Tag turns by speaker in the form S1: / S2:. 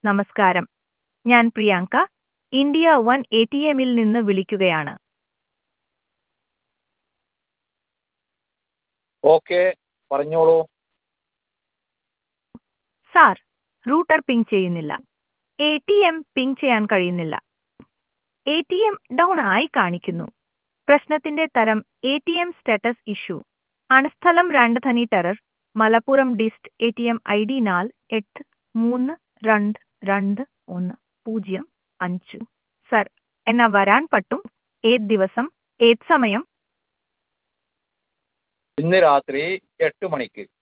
S1: നമസ്കാരം ഞാൻ Priyanka India one A T എമ്മിൽ നിന്ന് വിളിക്കുകയാണ്
S2: ഓക്കെ പറഞ്ഞോളൂ
S1: സാർ റൂട്ടർ പിങ് ചെയ്യുന്നില്ല എ ടി എം പിങ് ചെയ്യാൻ കഴിയുന്നില്ല എ ടി എം ഡൗൺ ആയി കാണിക്കുന്നു പ്രശ്നത്തിന്റെ തരം A T M status issue ആണ് സ്ഥലം രാണ്ടധനി ടെറർ Malappuram dist A T M I D നാൽ എട്ട് മൂന്ന് രണ്ട് രണ്ട് ഒന്ന് പൂജ്യം അഞ്ച് സർ എന്നാ വരാൻ പറ്റും ഏത് ദിവസം ഏത് സമയം
S2: ഇന്ന് രാത്രി എട്ട് മണിക്ക്